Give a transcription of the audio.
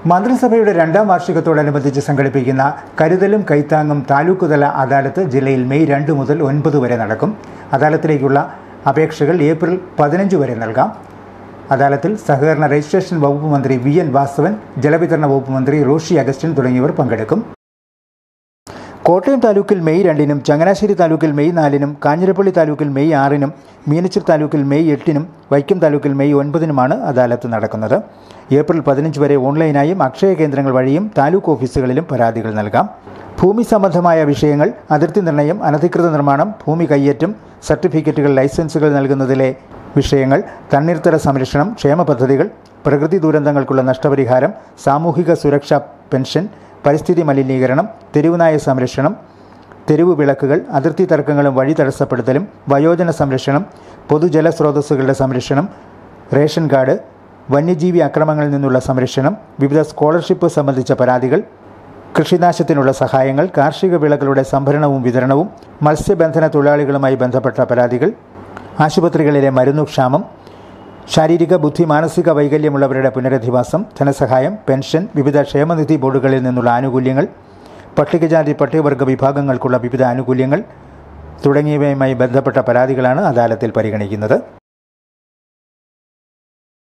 മന്ത്രിസഭയുടെ രണ്ടാം വാർഷികത്തോടനുബന്ധിച്ച് സംഘടിപ്പിക്കുന്ന കരുതലും കൈത്താങ്ങും താലൂക്കുതല അദാലത്ത് ജില്ലയിൽ മെയ് രണ്ട് മുതൽ ഒൻപത് വരെ നടക്കും അദാലത്തിലേക്കുള്ള അപേക്ഷകൾ ഏപ്രിൽ പതിനഞ്ച് വരെ നൽകാം അദാലത്തിൽ സഹകരണ രജിസ്ട്രേഷൻ വകുപ്പ് മന്ത്രി വി എൻ വാസവൻ ജലവിതരണ വകുപ്പ് മന്ത്രി റോഷി അഗസ്റ്റിൻ തുടങ്ങിയവർ പങ്കെടുക്കും കോട്ടയം താലൂക്കിൽ മെയ് രണ്ടിനും ചങ്ങനാശ്ശേരി താലൂക്കിൽ മെയ് നാലിനും കാഞ്ഞിരപ്പള്ളി താലൂക്കിൽ മെയ് ആറിനും മീനച്ചിൽ താലൂക്കിൽ മെയ് എട്ടിനും വൈക്കം താലൂക്കിൽ മെയ് ഒൻപതിനുമാണ് അദാലത്ത് നടക്കുന്നത് ഏപ്രിൽ പതിനഞ്ച് വരെ ഓൺലൈനായും അക്ഷയ കേന്ദ്രങ്ങൾ വഴിയും താലൂക്ക് ഓഫീസുകളിലും പരാതികൾ നൽകാം ഭൂമി സംബന്ധമായ വിഷയങ്ങൾ അതിർത്തി നിർണയം അനധികൃത നിർമ്മാണം ഭൂമി കയ്യേറ്റം സർട്ടിഫിക്കറ്റുകൾ ലൈസൻസുകൾ നൽകുന്നതിലെ വിഷയങ്ങൾ തണ്ണീർത്തട സംരക്ഷണം ക്ഷേമ പദ്ധതികൾ പ്രകൃതി ദുരന്തങ്ങൾക്കുള്ള നഷ്ടപരിഹാരം സാമൂഹിക സുരക്ഷാ പെൻഷൻ പരിസ്ഥിതി മലിനീകരണം തെരുവുനായ സംരക്ഷണം തെരുവ് വിളക്കുകൾ അതിർത്തി തർക്കങ്ങളും വഴി തടസ്സപ്പെടുത്തലും വയോജന സംരക്ഷണം പൊതുജല സ്രോതസ്സുകളുടെ സംരക്ഷണം റേഷൻ കാർഡ് വന്യജീവി അക്രമങ്ങളിൽ നിന്നുള്ള സംരക്ഷണം വിവിധ സ്കോളർഷിപ്പ് സംബന്ധിച്ച പരാതികൾ കൃഷിനാശത്തിനുള്ള സഹായങ്ങൾ കാർഷിക വിളകളുടെ സംഭരണവും വിതരണവും മത്സ്യബന്ധന തൊഴിലാളികളുമായി ബന്ധപ്പെട്ട പരാതികൾ ആശുപത്രികളിലെ മരുന്നുക്ഷാമം ശാരീരിക ബുദ്ധി മാനസിക വൈകല്യമുള്ളവരുടെ പുനരധിവാസം ധനസഹായം പെൻഷൻ വിവിധ ക്ഷേമനിധി ബോർഡുകളിൽ നിന്നുള്ള ആനുകൂല്യങ്ങൾ പട്ടികജാതി പട്ടികവർഗ വിഭാഗങ്ങൾക്കുള്ള വിവിധ ആനുകൂല്യങ്ങൾ തുടങ്ങിയവയുമായി ബന്ധപ്പെട്ട പരാതികളാണ് അദാലത്തിൽ പരിഗണിക്കുന്നത്